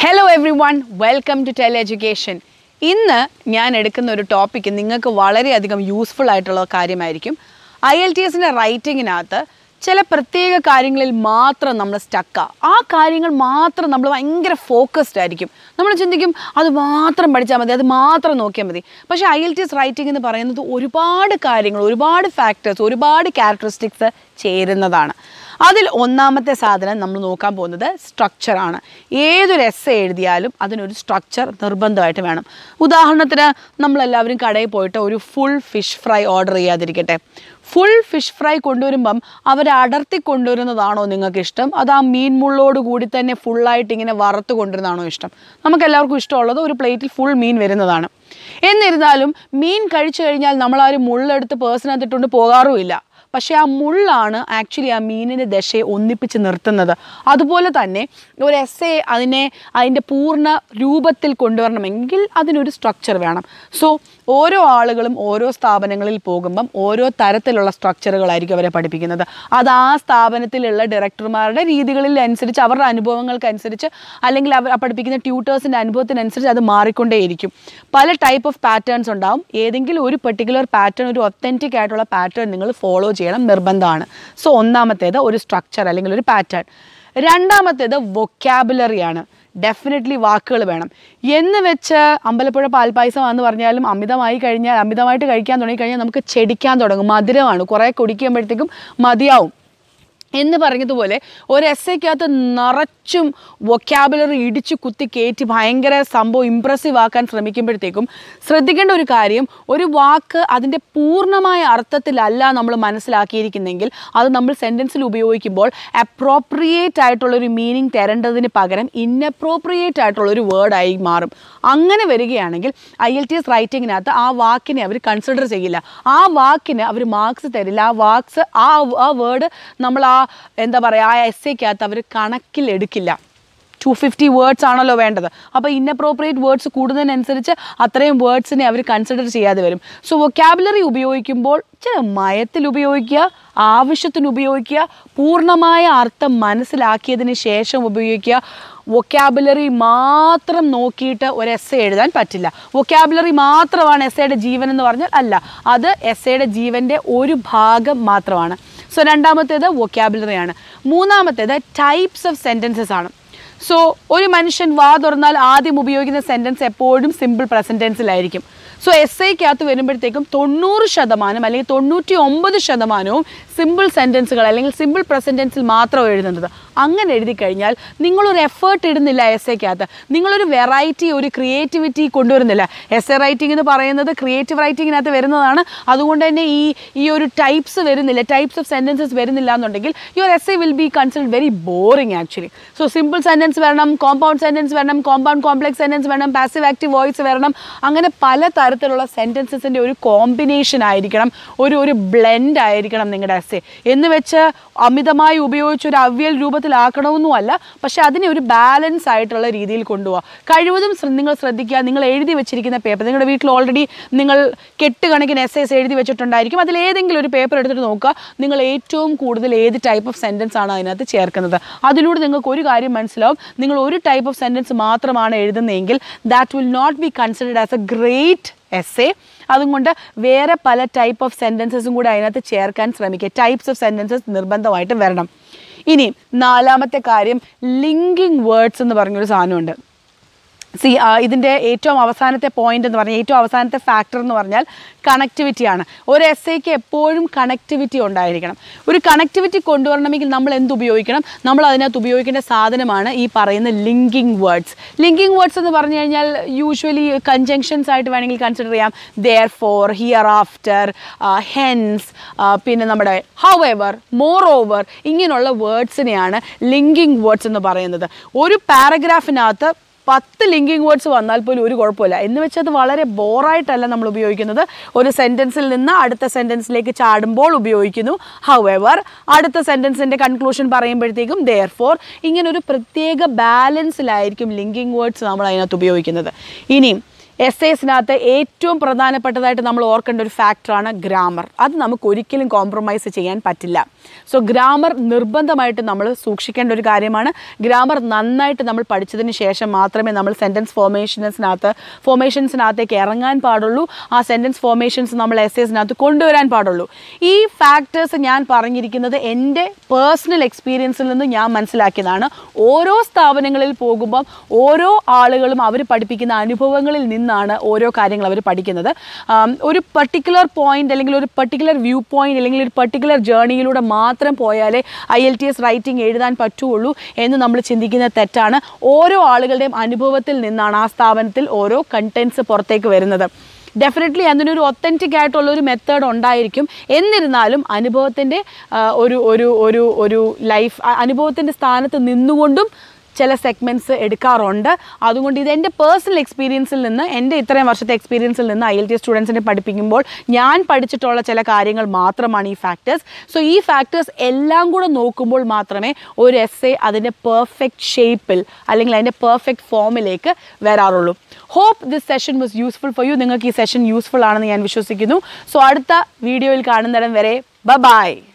hello every one welcome to tel education ഇന്ന് ഞാൻ എടുക്കുന്ന ഒരു ടോപ്പിക്ക് നിങ്ങൾക്ക് വളരെയധികം യൂസ്ഫുൾ ആയിട്ടുള്ള കാര്യമായിരിക്കും ഐ എൽ ടി എസിൻ്റെ റൈറ്റിങ്ങിനകത്ത് ചില പ്രത്യേക കാര്യങ്ങളിൽ മാത്രം നമ്മൾ സ്റ്റക്കാ ആ കാര്യങ്ങൾ മാത്രം നമ്മൾ ഭയങ്കര ഫോക്കസ്ഡ് ആയിരിക്കും നമ്മൾ ചിന്തിക്കും അത് മാത്രം പഠിച്ചാൽ മതി അത് മാത്രം നോക്കിയാൽ മതി പക്ഷേ I L T S writing എന്ന് പറയുന്നത് ഒരുപാട് കാര്യങ്ങൾ ഒരുപാട് ഫാക്ടേഴ്സ് ഒരുപാട് ക്യാരക്ടറിസ്റ്റിക്സ് ചേരുന്നതാണ് അതിൽ ഒന്നാമത്തെ സാധനം നമ്മൾ നോക്കാൻ പോകുന്നത് സ്ട്രക്ചറാണ് ഏതൊരു എസ് എഴുതിയാലും അതിനൊരു സ്ട്രക്ചർ നിർബന്ധമായിട്ട് വേണം ഉദാഹരണത്തിന് നമ്മളെല്ലാവരും കടയിൽ പോയിട്ട് ഒരു ഫുൾ ഫിഷ് ഫ്രൈ ഓർഡർ ചെയ്യാതിരിക്കട്ടെ ഫുൾ ഫിഷ് ഫ്രൈ കൊണ്ടുവരുമ്പം അവർ അടർത്തി കൊണ്ടുവരുന്നതാണോ നിങ്ങൾക്ക് ഇഷ്ടം അത് ആ മീൻ മുള്ളോട് കൂടി തന്നെ ഫുള്ളായിട്ട് ഇങ്ങനെ വറുത്ത് കൊണ്ടുവരുന്നതാണോ ഇഷ്ടം നമുക്ക് എല്ലാവർക്കും ഇഷ്ടമുള്ളത് ഒരു പ്ലേറ്റിൽ ഫുൾ മീൻ വരുന്നതാണ് എന്നിരുന്നാലും മീൻ കഴിച്ചു കഴിഞ്ഞാൽ നമ്മളാരും മുള്ളെടുത്ത് പേഴ്സിനകത്തിട്ടുകൊണ്ട് പോകാറുമില്ല പക്ഷേ ആ മുള്ളാണ് ആക്ച്വലി ആ മീനിൻ്റെ ദശയെ ഒന്നിപ്പിച്ച് നിർത്തുന്നത് അതുപോലെ തന്നെ ഒരു എസ് എ അതിനെ അതിൻ്റെ പൂർണ്ണ രൂപത്തിൽ കൊണ്ടുവരണമെങ്കിൽ അതിനൊരു സ്ട്രക്ചർ വേണം സോ ഓരോ ആളുകളും ഓരോ സ്ഥാപനങ്ങളിൽ പോകുമ്പം ഓരോ തരത്തിലുള്ള സ്ട്രക്ചറുകളായിരിക്കും അവരെ പഠിപ്പിക്കുന്നത് അത് ആ സ്ഥാപനത്തിലുള്ള ഡയറക്ടർമാരുടെ രീതികളിൽ അനുസരിച്ച് അവരുടെ അനുഭവങ്ങൾക്കനുസരിച്ച് അല്ലെങ്കിൽ അവർ പഠിപ്പിക്കുന്ന ട്യൂട്ടേഴ്സിൻ്റെ അനുഭവത്തിനനുസരിച്ച് അത് മാറിക്കൊണ്ടേയിരിക്കും പല ടൈപ്പ് ഓഫ് പാറ്റേൺസ് ഉണ്ടാവും ഏതെങ്കിലും ഒരു പെർട്ടിക്കുലർ പാറ്റേൺ ഒരു ഒത്തൻറ്റിക് ആയിട്ടുള്ള പാറ്റേൺ നിങ്ങൾ ഫോളോ ചെയ്യണം നിർബന്ധമാണ് സോ ഒന്നാമത്തേത് ഒരു സ്ട്രക്ചർ അല്ലെങ്കിൽ ഒരു പാറ്റേൺ രണ്ടാമത്തേത് വൊക്കാബുലറിയാണ് ഡെഫിനറ്റ്ലി വാക്കുകൾ വേണം എന്ന് വെച്ച് അമ്പലപ്പുഴ പാൽപ്പായസം എന്ന് പറഞ്ഞാലും അമിതമായി കഴിഞ്ഞാൽ അമിതമായിട്ട് കഴിക്കാൻ തുടങ്ങി കഴിഞ്ഞാൽ നമുക്ക് ചെടിക്കാൻ തുടങ്ങും മധുരമാണ് കുറേ കുടിക്കുമ്പോഴത്തേക്കും മതിയാവും എന്ന് പറഞ്ഞതുപോലെ ഒരു എസ് എക്കകത്ത് നിറച്ചും വൊക്കാബുലറി ഇടിച്ചു കുത്തി കയറ്റി ഭയങ്കര സംഭവം ഇമ്പ്രസീവ് ആക്കാൻ ശ്രമിക്കുമ്പോഴത്തേക്കും ശ്രദ്ധിക്കേണ്ട ഒരു കാര്യം ഒരു വാക്ക് അതിൻ്റെ പൂർണ്ണമായ അർത്ഥത്തിലല്ല നമ്മൾ മനസ്സിലാക്കിയിരിക്കുന്നെങ്കിൽ അത് നമ്മൾ സെൻറ്റൻസിൽ ഉപയോഗിക്കുമ്പോൾ അപ്രോപ്രിയേറ്റ് ആയിട്ടുള്ളൊരു മീനിങ് തരേണ്ടതിന് പകരം ഇന്നപ്രോപ്രിയേറ്റ് ആയിട്ടുള്ളൊരു വേർഡായി മാറും അങ്ങനെ വരികയാണെങ്കിൽ ഐ എൽ ടി എസ് റൈറ്റിങ്ങിനകത്ത് ആ വാക്കിനെ അവർ കൺസിഡർ ചെയ്യില്ല ആ വാക്കിന് അവർ മാർക്സ് തരില്ല ആ വാക്സ് ആ ആ വേർഡ് നമ്മൾ ആ എന്താ പറയുക ആ എസ് എക്കകത്ത് അവർ കണക്കിലെടുക്കില്ല ടു ഫിഫ്റ്റി വേർഡ്സ് ആണല്ലോ വേണ്ടത് അപ്പോൾ ഇന്നപ്രോപ്രിയേറ്റ് വേർഡ്സ് കൂടുന്നതിനനുസരിച്ച് അത്രയും വേർഡ്സിനെ അവർ കൺസിഡർ ചെയ്യാതെ വരും സോ വൊക്കാബുലറി ഉപയോഗിക്കുമ്പോൾ ചില മയത്തിൽ ഉപയോഗിക്കുക ആവശ്യത്തിന് ഉപയോഗിക്കുക പൂർണ്ണമായ അർത്ഥം മനസ്സിലാക്കിയതിന് ശേഷം ഉപയോഗിക്കുക വൊക്കാബുലറി മാത്രം നോക്കിയിട്ട് ഒരു എസ് എഴുതാൻ പറ്റില്ല വൊക്കാബുലറി മാത്രമാണ് എസ് എയുടെ ജീവൻ എന്ന് പറഞ്ഞാൽ അല്ല അത് എസ് എയുടെ ജീവൻ്റെ ഒരു ഭാഗം മാത്രമാണ് സോ രണ്ടാമത്തേത് വൊക്കാബുലറി ആണ് മൂന്നാമത്തേത് ടൈപ്സ് ഓഫ് സെൻറ്റൻസസ് ആണ് സോ ഒരു മനുഷ്യൻ വാ തുറന്നാൽ ആദ്യം ഉപയോഗിക്കുന്ന സെൻറ്റൻസ് എപ്പോഴും സിമ്പിൾ പ്രസൻറ്റൻസിലായിരിക്കും സോ എസ് ഐക്കകത്ത് വരുമ്പോഴത്തേക്കും തൊണ്ണൂറ് ശതമാനം അല്ലെങ്കിൽ തൊണ്ണൂറ്റി ഒമ്പത് ശതമാനവും സിമ്പിൾ സെൻറ്റൻസുകൾ അല്ലെങ്കിൽ സിമ്പിൾ പ്രസൻറ്റൻസിൽ മാത്രം എഴുതുന്നത് അങ്ങനെ എഴുതി കഴിഞ്ഞാൽ നിങ്ങളൊരു എഫേർട്ട് ഇടുന്നില്ല എസ് എക്കകത്ത് നിങ്ങളൊരു വെറൈറ്റി ഒരു ക്രിയേറ്റിവിറ്റി കൊണ്ടുവരുന്നില്ല എസ് എ റൈറ്റിംഗ് എന്ന് പറയുന്നത് ക്രിയേറ്റീവ് റൈറ്റിങ്ങിനകത്ത് വരുന്നതാണ് അതുകൊണ്ട് തന്നെ ഈ ഈ ഒരു ടൈപ്സ് വരുന്നില്ല ടൈപ്സ് ഓഫ് സെൻറ്റൻസസ് വരുന്നില്ല എന്നുണ്ടെങ്കിൽ your S A will be consider very boring actually so simple sentence വരണം കോമ്പൗണ്ട് സെൻറ്റൻസ് വരണം കോമ്പൗണ്ട് കോംപ്ലക്സ് സെൻറ്റൻസ് വേണം പാസീവ് ആക്റ്റീവ് വോയിസ് വരണം അങ്ങനെ പല തരത്തിലുള്ള സെൻറ്റൻസസിൻ്റെ ഒരു കോമ്പിനേഷൻ ആയിരിക്കണം ഒരു ഒരു ബ്ലെൻഡ് ആയിരിക്കണം നിങ്ങളുടെ എസ് എ എന്ന് വെച്ച് അമിതമായി ഉപയോഗിച്ച് ഒരു അവിയൽ രൂപത്തിലാക്കണമെന്നുമല്ല പക്ഷെ അതിനെ ഒരു ബാലൻസ് ആയിട്ടുള്ള രീതിയിൽ കൊണ്ടുപോകുക കഴിവതും ശ്ര- നിങ്ങൾ ശ്രദ്ധിക്കുക നിങ്ങൾ എഴുതി വെച്ചിരിക്കുന്ന പേപ്പർ നിങ്ങളുടെ വീട്ടിൽ ഓൾറെഡി നിങ്ങൾ കെട്ടുകണക്കിന് എസ് എസ് എഴുതി വെച്ചിട്ടുണ്ടായിരിക്കും അതിൽ ഏതെങ്കിലും ഒരു പേപ്പർ എടുത്തിട്ട് നോക്കുക നിങ്ങൾ ഏറ്റവും കൂടുതൽ ഏത് ടൈപ്പ് ഓഫ് സെൻറ്റൻസ് ആണ് അതിനകത്ത് ചേർക്കുന്നത് അതിലൂടെ നിങ്ങൾക്ക് ഒരു കാര്യം മനസ്സിലാവും നിങ്ങൾ ഒരു ടൈപ്പ് ഓഫ് സെൻറ്റൻസ് മാത്രമാണ് എഴുതുന്നതെങ്കിൽ that will not be considered as a great S A അതുകൊണ്ട് വേറെ പല ടൈപ്പ് ഓഫ് സെൻറ്റൻസസും കൂടെ അതിനകത്ത് ചേർക്കാൻ ശ്രമിക്കുക ടൈപ്സ് ഓഫ് സെൻറ്റൻസസ് നിർബന്ധമായിട്ടും വരണം ഇനി നാലാമത്തെ കാര്യം ലിങ്കിങ് വേർഡ്സ് എന്ന് പറഞ്ഞൊരു സാധനമുണ്ട് സി ഇതിൻ്റെ ഏറ്റവും അവസാനത്തെ പോയിന്റ് എന്ന് പറഞ്ഞാൽ ഏറ്റവും അവസാനത്തെ ഫാക്ടർ എന്ന് പറഞ്ഞാൽ കണക്ടിവിറ്റിയാണ് ഒരു എസ് ഐക്ക് എപ്പോഴും കണക്ടിവിറ്റി ഉണ്ടായിരിക്കണം ഒരു കണക്ടിവിറ്റി കൊണ്ടുവരണമെങ്കിൽ നമ്മൾ എന്ത് ഉപയോഗിക്കണം നമ്മൾ അതിനകത്ത് ഉപയോഗിക്കേണ്ട സാധനമാണ് ഈ പറയുന്ന ലിങ്കിങ് വേർഡ്സ് ലിങ്കിങ് വേർഡ്സ് എന്ന് പറഞ്ഞു കഴിഞ്ഞാൽ യൂഷ്വലി കൺജങ്ഷൻസ് ആയിട്ട് വേണമെങ്കിൽ കൺസിഡർ ചെയ്യാം therefore hereafter hence പിന്നെ നമ്മുടെ ഹൗ എവർ മോർ ഓവർ ഇങ്ങനെയുള്ള വേർഡ്സിനെയാണ് ലിങ്കിങ് വേർഡ്സ് എന്ന് പറയുന്നത് ഒരു പാരഗ്രാഫിനകത്ത് പത്ത് ലിങ്കിങ് വേർഡ്സ് വന്നാൽ പോലും ഒരു കുഴപ്പമില്ല എന്ന് വെച്ചാൽ അത് വളരെ ബോറായിട്ടല്ല നമ്മൾ ഉപയോഗിക്കുന്നത് ഒരു സെൻറ്റൻസിൽ നിന്ന് അടുത്ത സെൻറ്റൻസിലേക്ക് ചാടുമ്പോൾ ഉപയോഗിക്കുന്നു ഹൗ എവർ അടുത്ത സെൻറ്റൻസിൻ്റെ കൺക്ലൂഷൻ പറയുമ്പോഴത്തേക്കും ദെയർ ഫോർ ഇങ്ങനെ ഒരു പ്രത്യേക ബാലൻസിലായിരിക്കും ലിങ്കിങ് വേർഡ്സ് നമ്മൾ അതിനകത്ത് ഉപയോഗിക്കുന്നത് ഇനി എസ് എസിനകത്ത് ഏറ്റവും പ്രധാനപ്പെട്ടതായിട്ട് നമ്മൾ ഓർക്കേണ്ട ഒരു ഫാക്ടറാണ് ഗ്രാമർ അത് നമുക്ക് ഒരിക്കലും കോംപ്രമൈസ് ചെയ്യാൻ പറ്റില്ല സോ ഗ്രാമർ നിർബന്ധമായിട്ട് നമ്മൾ സൂക്ഷിക്കേണ്ട ഒരു കാര്യമാണ് ഗ്രാമർ നന്നായിട്ട് നമ്മൾ പഠിച്ചതിന് ശേഷം മാത്രമേ നമ്മൾ സെൻറ്റൻസ് ഫോർമേഷൻസിനകത്ത് ഫോർമേഷൻസിനകത്തേക്ക് ഇറങ്ങാൻ പാടുള്ളൂ ആ സെൻറ്റൻസ് ഫോർമേഷൻസ് നമ്മൾ എസ് എസിനകത്ത് കൊണ്ടുവരാൻ പാടുള്ളൂ ഈ ഫാക്ടേഴ്സ് ഞാൻ പറഞ്ഞിരിക്കുന്നത് എൻ്റെ പേഴ്സണൽ എക്സ്പീരിയൻസിൽ നിന്ന് ഞാൻ മനസ്സിലാക്കിയതാണ് ഓരോ സ്ഥാപനങ്ങളിൽ പോകുമ്പം ഓരോ ആളുകളും അവർ പഠിപ്പിക്കുന്ന അനുഭവങ്ങളിൽ നിന്നാണ് ഓരോ കാര്യങ്ങൾ അവർ പഠിക്കുന്നത് ആം, ഒരു പർട്ടിക്കുലർ പോയിന്റ് അല്ലെങ്കിൽ ഒരു പർട്ടിക്കുലർ വ്യൂ പോയിന്റ് അല്ലെങ്കിൽ ഒരു പർട്ടിക്കുലർ ജേർണിയിലൂടെ മാത്രം പോയാലേ I L T S writing എഴുതാൻ പറ്റുള്ളൂ എന്ന് നമ്മൾ ചിന്തിക്കുന്നത് തെറ്റാണ് ഓരോ ആളുകളുടെയും അനുഭവത്തിൽ നിന്നാണ് ആ സ്ഥാപനത്തിൽ ഓരോ കണ്ടൻസ് പുറത്തേക്ക് വരുന്നത് ഡെഫിനറ്റ്ലി അതിനൊരു ഒത്തൻറ്റിക് ആയിട്ടുള്ള ഒരു മെത്തേഡ് ഉണ്ടായിരിക്കും എന്നിരുന്നാലും അനുഭവത്തിൻ്റെ ഒരു ഒരു ഒരു ഒരു ലൈഫ് അനുഭവത്തിൻ്റെ സ്ഥാനത്ത് നിന്നുകൊണ്ടും ചില സെഗ്മെൻറ്റ്സ് എടുക്കാറുണ്ട് അതുകൊണ്ട് ഇത് എൻ്റെ പേഴ്സണൽ എക്സ്പീരിയൻസിൽ നിന്ന് എൻ്റെ ഇത്രയും വർഷത്തെ എക്സ്പീരിയൻസിൽ നിന്ന് ഐ എൽ ടി സ്റ്റുഡൻസിനെ പഠിപ്പിക്കുമ്പോൾ ഞാൻ പഠിച്ചിട്ടുള്ള ചില കാര്യങ്ങൾ മാത്രമാണ് ഈ ഫാക്ടേഴ്സ് സോ ഈ ഫാക്ടേഴ്സ് എല്ലാം കൂടെ നോക്കുമ്പോൾ മാത്രമേ ഒരു എസ് എ അതിൻ്റെ പെർഫെക്റ്റ് ഷേപ്പിൽ അല്ലെങ്കിൽ അതിൻ്റെ പെർഫെക്റ്റ് ഫോമിലേക്ക് വരാറുള്ളൂ hope this session was useful for you നിങ്ങൾക്ക് ഈ സെഷൻ യൂസ്ഫുൾ ആണെന്ന് ഞാൻ വിശ്വസിക്കുന്നു സോ അടുത്ത വീഡിയോയിൽ കാണുന്നിടം വരെ ബ ബൈ